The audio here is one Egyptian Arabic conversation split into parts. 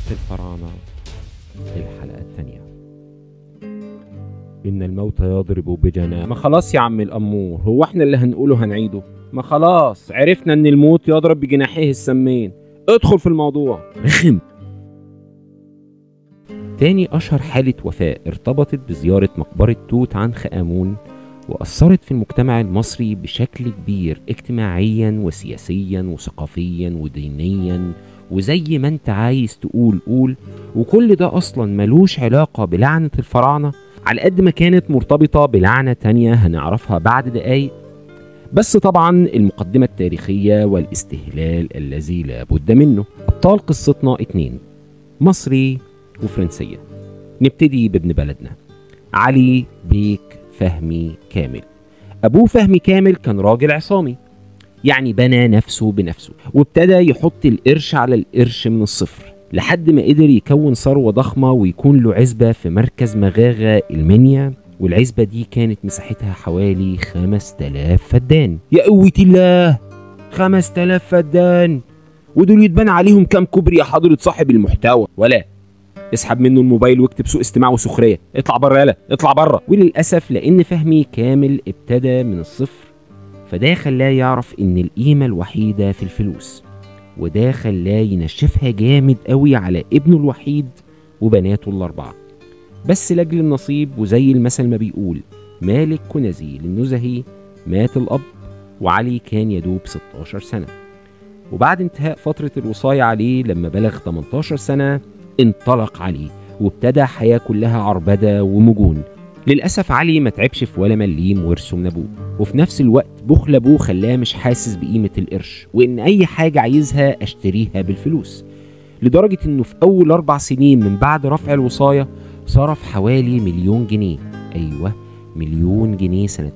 الفراعنة الحلقة الثانية إن الموت يضرب بجناح ما خلاص يا عم الأمور هو احنا اللي هنقوله هنعيده ما خلاص عرفنا إن الموت يضرب بجناحيه السمين ادخل في الموضوع رخم تاني أشهر حالة وفاة ارتبطت بزيارة مقبرة توت عنخ آمون وأثرت في المجتمع المصري بشكل كبير اجتماعيا وسياسيا وثقافيا ودينيا وزي ما انت عايز تقول قول وكل ده أصلا ملوش علاقة بلعنة الفراعنة على قد ما كانت مرتبطة بلعنة تانية هنعرفها بعد دقايق بس طبعا المقدمة التاريخية والاستهلال الذي لا بد منه أبطال قصتنا اتنين مصري وفرنسية نبتدي بابن بلدنا علي بيك فهمي كامل أبوه فهمي كامل كان راجل عصامي يعني بنى نفسه بنفسه وابتدى يحط القرش على القرش من الصفر لحد ما قدر يكون ثروة ضخمة ويكون له عزبة في مركز مغاغة المنيا والعزبة دي كانت مساحتها حوالي 5000 فدان يا قوة الله 5000 فدان ودول يتبنى عليهم كام كوبري يا حضرة صاحب المحتوى ولا اسحب منه الموبايل واكتب سوء استماع وسخريه اطلع بره يالا اطلع بره وللاسف لان فهمي كامل ابتدى من الصفر فده خلاه يعرف ان القيمه الوحيده في الفلوس وده خلاه ينشفها جامد قوي على ابنه الوحيد وبناته الاربعه بس لاجل النصيب وزي المثل ما بيقول مالك كنزي للنزهي مات الاب وعلي كان يدوب 16 سنه وبعد انتهاء فتره الوصايه عليه لما بلغ 18 سنه انطلق علي وابتدى حياة كلها عربدة ومجون للأسف علي ما تعبش في ولا مليم ورثه من أبوه وفي نفس الوقت بخل أبوه خلاه مش حاسس بقيمة القرش وإن أي حاجة عايزها أشتريها بالفلوس لدرجة إنه في أول أربع سنين من بعد رفع الوصاية صرف حوالي مليون جنيه أيوة مليون جنيه سنة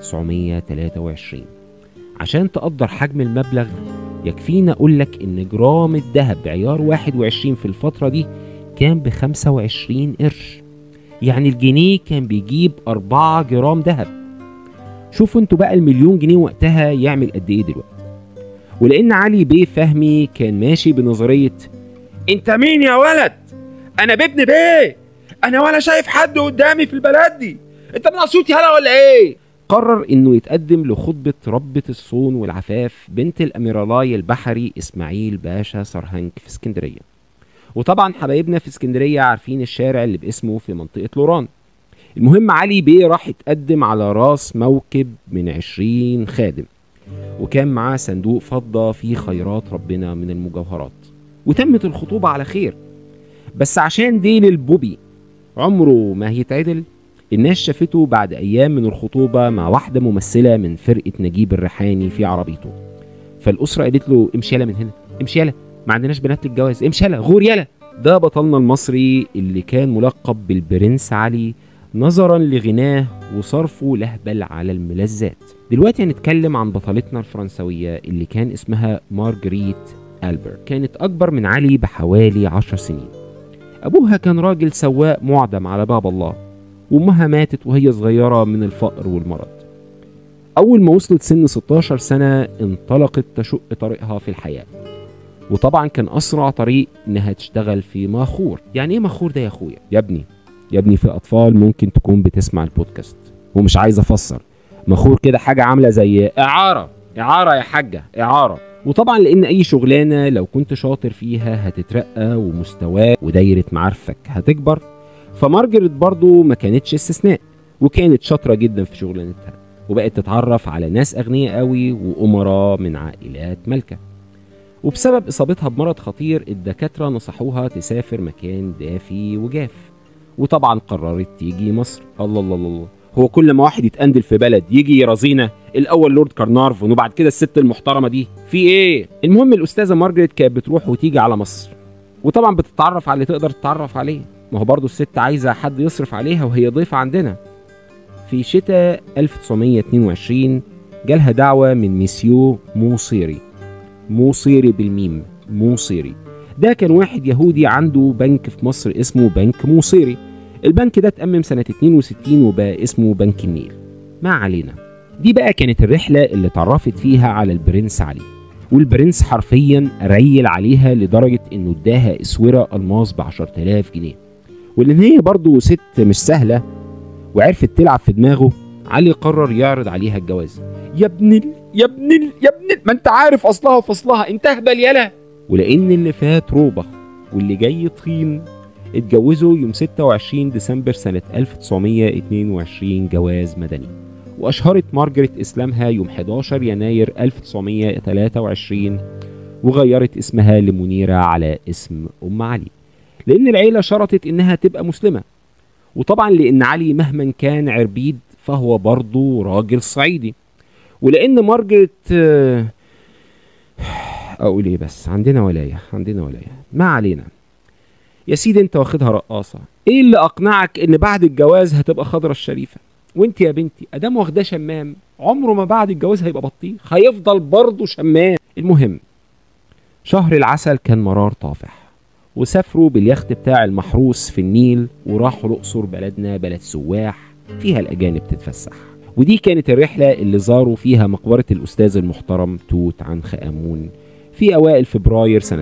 1923 عشان تقدر حجم المبلغ يكفينا أقول لك إن جرام الذهب بعيار 21 في الفترة دي كان ب 25 قرش يعني الجنيه كان بيجيب 4 جرام ذهب شوفوا انتوا بقى المليون جنيه وقتها يعمل قد ايه دلوقتي ولان علي بيه فهمي كان ماشي بنظريه انت مين يا ولد انا بابن بيه انا ولا شايف حد قدامي في البلد دي انت من اسيوط يالا ولا ايه قرر انه يتقدم لخطبة ربة الصون والعفاف بنت الاميرالاي البحري اسماعيل باشا سرهنك في اسكندرية وطبعا حبايبنا في اسكندرية عارفين الشارع اللي باسمه في منطقة لوران المهم علي بيه راح يتقدم على راس موكب من عشرين خادم وكان معاه صندوق فضة فيه خيرات ربنا من المجوهرات وتمت الخطوبة على خير بس عشان ديل البوبي عمره ما هيتعدل الناس شافته بعد ايام من الخطوبه مع واحده ممثله من فرقه نجيب الريحاني في عربيته فالاسره قالت له امشي يلا من هنا امشي يلا ما عندناش بنات للجواز امشي يلا غور يلا ده بطلنا المصري اللي كان ملقب بالبرنس علي نظرا لغناه وصرفه لهبل على الملذات دلوقتي هنتكلم عن بطلتنا الفرنسوية اللي كان اسمها مارجريت ألبر كانت أكبر من علي بحوالي عشر سنين أبوها كان راجل سواق معدم على باب الله وأمها ماتت وهي صغيرة من الفقر والمرض أول ما وصلت سن 16 سنة انطلقت تشق طريقها في الحياة وطبعا كان أسرع طريق إنها تشتغل في ماخور يعني إيه ماخور ده يا أخويا يا ابني يا ابني في أطفال ممكن تكون بتسمع البودكاست ومش عايز أفسر ماخور كده حاجة عاملة زي إعارة إعارة يا حاجة إعارة وطبعا لان اي شغلانه لو كنت شاطر فيها هتترقى ومستواك ودايره معارفك هتكبر فمارجريت برضو ما كانتش استثناء وكانت شاطره جدا في شغلانتها وبقت تتعرف على ناس اغنياء قوي وامراء من عائلات مالكه وبسبب اصابتها بمرض خطير الدكاتره نصحوها تسافر مكان دافي وجاف وطبعا قررت تيجي مصر الله الله الله, الله. هو كل ما واحد يتقندل في بلد يجي يرازينا الاول لورد كارنارفون وبعد كده الست المحترمه دي في ايه المهم الاستاذه مارجريت كانت بتروح وتيجي على مصر وطبعا بتتعرف على اللي تقدر تتعرف عليه ما هو برضه الست عايزه حد يصرف عليها وهي ضيفه عندنا في شتاء 1922 جالها دعوه من ميسيو موصيري موصيري بالميم موصيري ده كان واحد يهودي عنده بنك في مصر اسمه بنك موصيري البنك ده اتأمم سنة 62 وبقى اسمه بنك النيل ما علينا دي بقى كانت الرحلة اللي اتعرفت فيها على البرنس علي والبرنس حرفيا ريل عليها لدرجة انه اداها اسورة الماس ب 10000 جنيه ولان هي برضه ست مش سهلة وعرفت تلعب في دماغه علي قرر يعرض عليها الجواز يا ابن ال... يا ابن ال... يا ابن ال... ما انت عارف اصلها وفصلها انت اهبل يالا ولان اللي فات روبه واللي جاي طحين اتجوزوا يوم 26 ديسمبر سنة 1922 جواز مدني وأشهرت مارجريت إسلامها يوم 11 يناير 1923 وغيرت اسمها لمنيرة على اسم أم علي لأن العيلة شرطت إنها تبقى مسلمة وطبعا لأن علي مهما كان عربيد فهو برضه راجل صعيدي ولأن مارجريت آه، أقول إيه بس عندنا ولاية عندنا ولاية ما علينا يا سيدي انت واخدها رقاصة ايه اللي اقنعك ان بعد الجواز هتبقى خضرة الشريفة وانت يا بنتي ادام واخداه شمام عمره ما بعد الجواز هيبقى بطيخ هيفضل برضه شمام المهم شهر العسل كان مرار طافح وسافروا باليخت بتاع المحروس في النيل وراحوا الأقصر بلدنا بلد سواح فيها الأجانب تتفسح ودي كانت الرحلة اللي زاروا فيها مقبرة الأستاذ المحترم توت عنخ آمون في أوائل فبراير سنة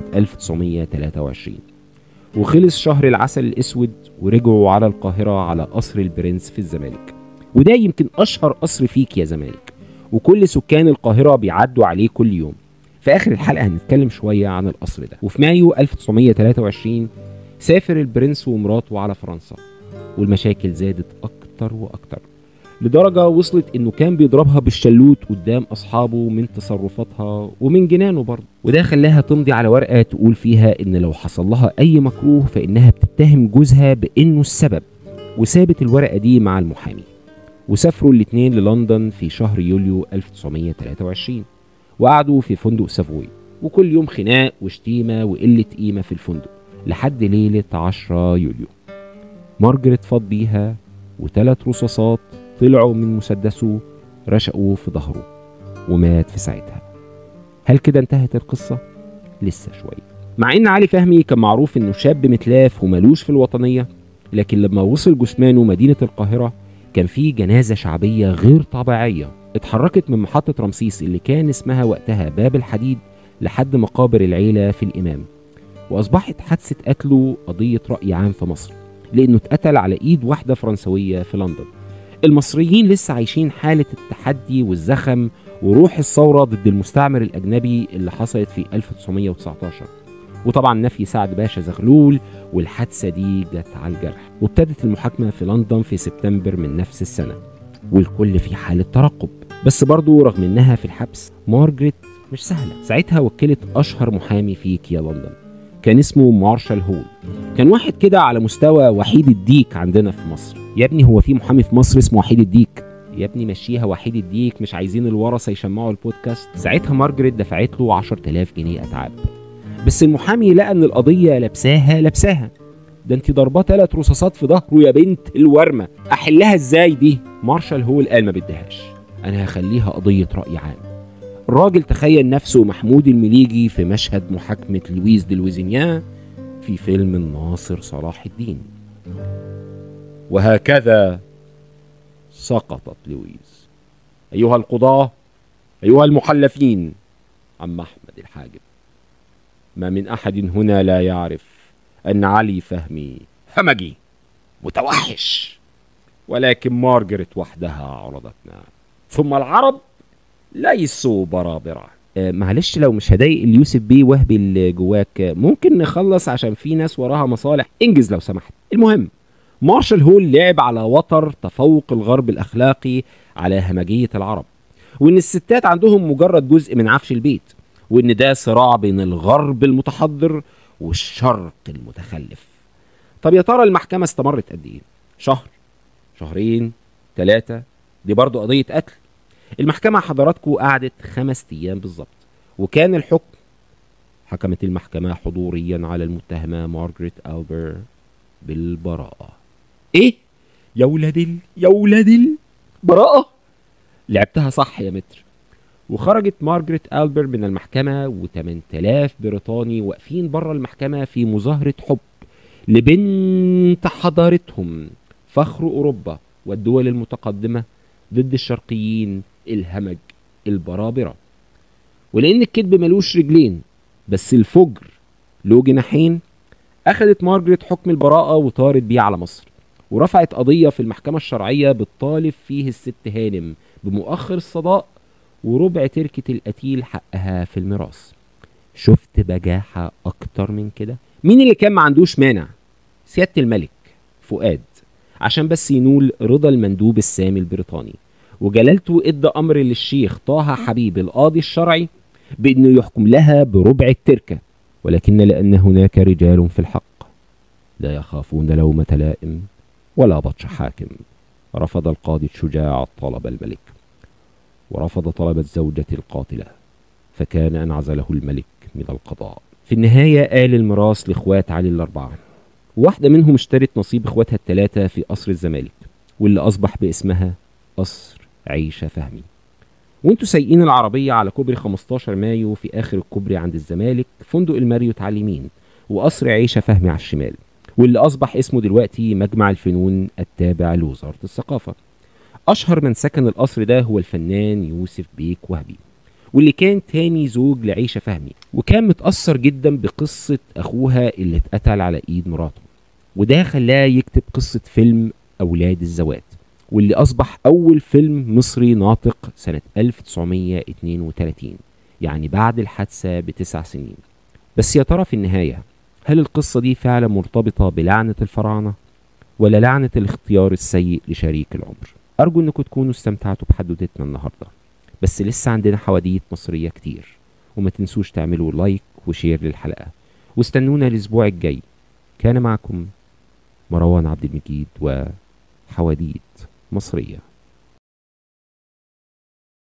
1923 وخلص شهر العسل الأسود ورجعوا على القاهرة على قصر البرنس في الزمالك وده يمكن أشهر قصر فيك يا زمالك وكل سكان القاهرة بيعدوا عليه كل يوم في آخر الحلقة هنتكلم شوية عن القصر ده وفي مايو 1923 سافر البرنس ومراته على فرنسا والمشاكل زادت أكتر وأكتر لدرجة وصلت إنه كان بيضربها بالشلوت قدام أصحابه من تصرفاتها ومن جنانه برضه وده خلاها تمضي على ورقة تقول فيها إن لو حصل لها أي مكروه فإنها بتتهم جوزها بإنه السبب وسابت الورقة دي مع المحامي وسافروا الاتنين للندن في شهر يوليو 1923 وقعدوا في فندق سافوي وكل يوم خناق وشتيمة وقلة قيمة في الفندق لحد ليلة 10 يوليو مارجريت فاض بيها وثلاث رصاصات طلعوا من مسدسه رشقوا في ظهره ومات في ساعتها هل كده انتهت القصة؟ لسه شوية مع ان علي فهمي كان معروف انه شاب متلاف وملوش في الوطنية لكن لما وصل جثمانه مدينة القاهرة كان في جنازة شعبية غير طبيعية اتحركت من محطة رمسيس اللي كان اسمها وقتها باب الحديد لحد مقابر العيلة في الإمام وأصبحت حادثة قتله قضية رأي عام في مصر لأنه اتقتل على إيد واحدة فرنسوية في لندن المصريين لسه عايشين حالة التحدي والزخم وروح الثورة ضد المستعمر الأجنبي اللي حصلت في 1919 وطبعا نفي سعد باشا زغلول والحادثة دي جت على الجرح وابتدت المحاكمة في لندن في سبتمبر من نفس السنة والكل في حالة ترقب بس برضو رغم انها في الحبس مارجريت مش سهلة ساعتها وكلت أشهر محامي في كيا لندن كان اسمه مارشال هول كان واحد كده على مستوى وحيد الديك عندنا في مصر يا ابني هو في محامي في مصر اسمه وحيد الديك يا ابني مشيها وحيد الديك مش عايزين الورثه يشمعوا البودكاست ساعتها مارجريت دفعت له 10000 جنيه اتعاب بس المحامي لقى ان القضيه لابساها لابساها ده انت ضرباه ثلاث رصاصات في ظهره يا بنت الورمه احلها ازاي دي مارشال هول قال ما بدهاش انا هخليها قضيه راي عام الراجل تخيل نفسه محمود المليجي في مشهد محاكمه لويس دلويزينيان في فيلم الناصر صلاح الدين وهكذا سقطت لويس أيها القضاة أيها المحلفين عم أحمد الحاجب ما من أحد هنا لا يعرف أن علي فهمي همجي متوحش ولكن مارجريت وحدها عرضتنا ثم العرب ليسوا برابرة آه معلش لو مش هضايق اليوسف بيه وهبي اللي جواك ممكن نخلص عشان في ناس وراها مصالح انجز لو سمحت المهم مارشال هول لعب على وتر تفوق الغرب الأخلاقي على همجية العرب وإن الستات عندهم مجرد جزء من عفش البيت وإن ده صراع بين الغرب المتحضر والشرق المتخلف طب يا ترى المحكمة استمرت قد إيه؟ شهر شهرين ثلاثة دي برضو قضية قتل المحكمة حضراتكم قعدت خمس أيام بالظبط وكان الحكم حكمت المحكمة حضوريا على المتهمة مارجريت ألبر بالبراءة ايه يا ولاد ال... يا ولاد ال... براءة لعبتها صح يا متر وخرجت مارجريت ألبر من المحكمة و8000 بريطاني واقفين بره المحكمة في مظاهرة حب لبنت حضارتهم فخر أوروبا والدول المتقدمة ضد الشرقيين الهمج البرابرة ولأن الكذب ملوش رجلين بس الفجر له جناحين أخدت مارجريت حكم البراءة وطارت بيه على مصر ورفعت قضية في المحكمة الشرعية بتطالب فيه الست هانم بمؤخر الصداق وربع تركة القتيل حقها في الميراث شفت بجاحة أكتر من كده مين اللي كان ما عندوش مانع سيادة الملك فؤاد عشان بس ينول رضا المندوب السامي البريطاني وجلالته ادى امر للشيخ طه حبيب القاضي الشرعي بانه يحكم لها بربع التركه ولكن لان هناك رجال في الحق لا يخافون لومه لائم ولا بطش حاكم رفض القاضي الشجاع طلب الملك ورفض طلب الزوجه القاتله فكان ان عزله الملك من القضاء في النهايه قال الميراث لاخوات علي الاربعه واحده منهم اشترت نصيب اخواتها الثلاثه في قصر الزمالك واللي اصبح باسمها قصر عيشه فهمي وانتوا سايقين العربيه على كوبري 15 مايو في اخر الكوبري عند الزمالك فندق الماريوت على اليمين وقصر عيشه فهمي على الشمال واللي اصبح اسمه دلوقتي مجمع الفنون التابع لوزاره الثقافه اشهر من سكن القصر ده هو الفنان يوسف بيك وهبي واللي كان تاني زوج لعيشه فهمي وكان متاثر جدا بقصه اخوها اللي اتقتل على ايد مراته وده خلاه يكتب قصه فيلم اولاد الزوات واللي أصبح أول فيلم مصري ناطق سنة 1932 يعني بعد الحادثة بتسع سنين بس يا ترى في النهاية هل القصة دي فعلا مرتبطة بلعنة الفراعنة ولا لعنة الاختيار السيء لشريك العمر أرجو أنكم تكونوا استمتعتوا بحدوتتنا النهاردة بس لسه عندنا حواديت مصرية كتير وما تنسوش تعملوا لايك وشير للحلقة واستنونا الأسبوع الجاي كان معكم مروان عبد المجيد وحواديت مصرية